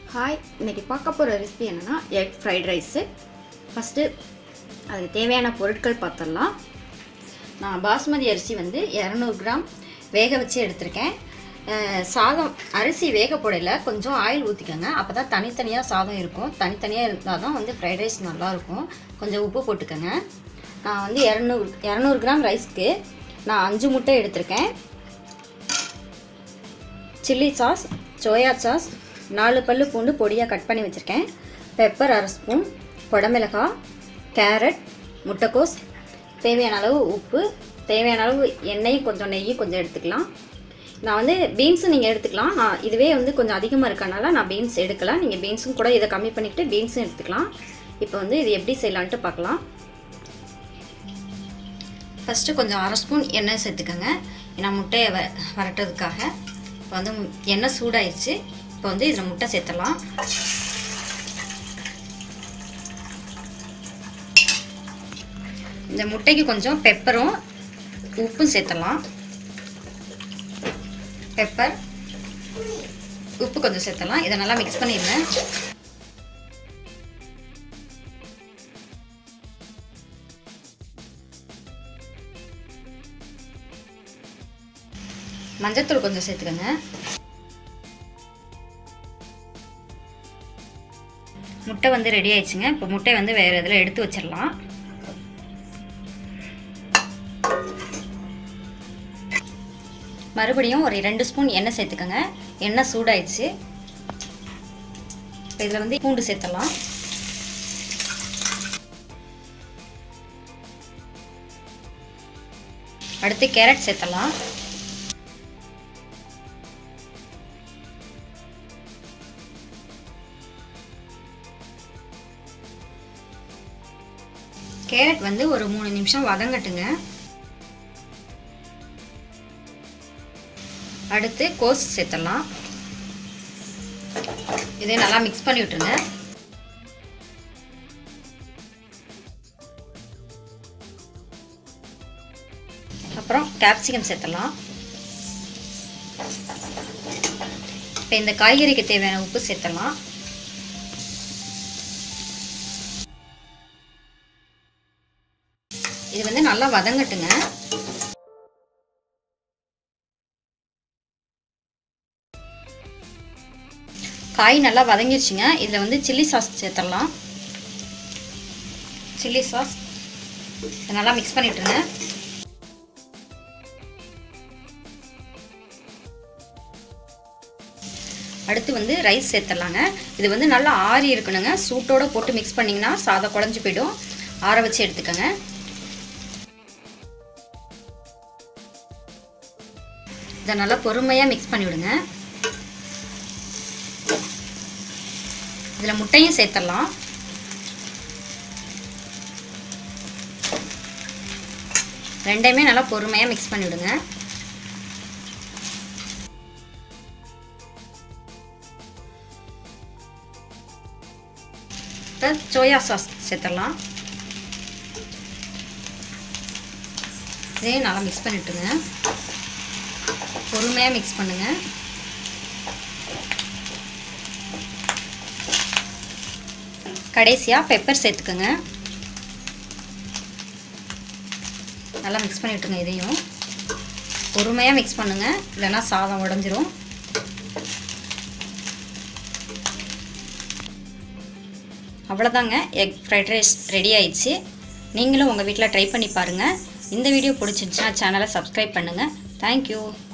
hi இன்னைக்கு பார்க்க போகிற ரெசிபி என்னென்னா எக் ஃப்ரைட் ரைஸு ஃபஸ்ட்டு அதுக்கு தேவையான பொருட்கள் பார்த்துடலாம் நான் பாஸ்மதி அரிசி வந்து இரநூறு கிராம் வேக வச்சு எடுத்திருக்கேன் அஹ் சாதம் அரிசி வேக போடையில் கொஞ்சம் ஆயில் ஊற்றிக்கோங்க அப்போ தான் தனித்தனியாக சாதம் இருக்கும் தனித்தனியாக இருந்தால் தான் வந்து ஃப்ரைட் ரைஸ் நல்லாயிருக்கும் கொஞ்சம் உப்பு போட்டுக்கோங்க நான் வந்து இரநூறு இரநூறு கிராம் ரைஸ்க்கு நான் அஞ்சு முட்டை எடுத்திருக்கேன் சில்லி சாஸ் சோயா சாஸ் நாலு பல்லு பூண்டு பொடியாக கட் பண்ணி வச்சுருக்கேன் பெப்பர் அரை ஸ்பூன் குடமிளகாய் கேரட் முட்டைக்கோஸ் தேவையான அளவு உப்பு தேவையான அளவு எண்ணெயும் கொஞ்சம் நெய்யும் கொஞ்சம் எடுத்துக்கலாம் நான் வந்து பீன்ஸும் நீங்கள் எடுத்துக்கலாம் நான் இதுவே வந்து கொஞ்சம் அதிகமாக இருக்கனால நான் பீன்ஸ் எடுக்கலாம் நீங்கள் பீன்ஸும் கூட இதை கம்மி பண்ணிவிட்டு பீன்ஸும் எடுத்துக்கலாம் இப்போ வந்து இது எப்படி செய்யலான்ட்டு பார்க்கலாம் ஃபஸ்ட்டு கொஞ்சம் அரை ஸ்பூன் எண்ணெய் சேர்த்துக்கோங்க ஏன்னா முட்டையை வ வரட்டுறதுக்காக இப்போ வந்து மு- எண்ணெய் சூடாயிடுச்சு இப்போ வந்து இதில் முட்டை சேர்த்துடலாம் இந்த முட்டைக்கு கொஞ்சம் பெப்பரும் உப்பும் சேர்த்துடலாம் பெப்பர் உப்பு கொஞ்சம் சேர்த்துடலாம் இதை நல்லா மிக்ஸ் பண்ணிடுங்க மஞ்சத்தூள் கொஞ்சம் சேர்த்துக்கோங்க முட்டை வந்து ரெடி ஆயிடுச்சுங்க இப்போ முட்டை வந்து வேறு இதில் எடுத்து வச்சிடலாம் மறுபடியும் ஒரு ரெண்டு ஸ்பூன் எண்ணெய் சேர்த்துக்கோங்க எண்ணெய் சூடாயிடுச்சு இப்போ இதில் வந்து பூண்டு சேர்த்துடலாம் அடுத்து கேரட் சேர்த்துடலாம் கேரட் வந்து ஒரு மூணு நிமிஷம் வதங்கட்டுங்க அடுத்து கோஸ் சேர்த்துடலாம் இதை நல்லா மிக்ஸ் பண்ணி விட்டுருங்க அப்புறம் கேப்சிகம் சேர்த்துடலாம் இப்போ இந்த காய்கறிக்கு தேவையான உப்பு சேர்த்துடலாம் இது வந்து நல்லா வதங்கட்டுங்க காய் நல்லா வதங்கிருச்சுங்க இதில் வந்து சில்லி சாஸ் சேர்த்துடலாம் சில்லி சாஸ் இதை நல்லா மிக்ஸ் பண்ணிட்டுருங்க அடுத்து வந்து ரைஸ் சேர்த்துடலாங்க இது வந்து நல்லா ஆறி இருக்கணுங்க சூட்டோட போட்டு மிக்ஸ் பண்ணிங்கன்னா சாதம் குழஞ்சி போயிடும் ஆற வச்சு எடுத்துக்கோங்க இதை நல்லா பொறுமையாக மிக்ஸ் பண்ணி விடுங்க இதில் முட்டையும் சேர்த்துடலாம் ரெண்டையுமே நல்லா பொறுமையாக மிக்ஸ் பண்ணி விடுங்க இப்போ சோயா சாஸ் சேர்த்துடலாம் இதையும் நல்லா மிக்ஸ் பண்ணிட்டுங்க பொறுமையாக மிக்ஸ் பண்ணுங்கள் கடைசியாக பெப்பர் சேர்த்துக்கோங்க நல்லா மிக்ஸ் பண்ணி விட்டுருங்க இதையும் பொறுமையாக மிக்ஸ் பண்ணுங்கள் இல்லைன்னா சாதம் உடஞ்சிரும் அவ்வளோதாங்க எக் ஃப்ரைட் ரைஸ் ரெடி ஆயிடுச்சு நீங்களும் உங்கள் வீட்டில் ட்ரை பண்ணி பாருங்கள் இந்த வீடியோ பிடிச்சிருந்துச்சுன்னா சேனலை சப்ஸ்கிரைப் பண்ணுங்கள் தேங்க்யூ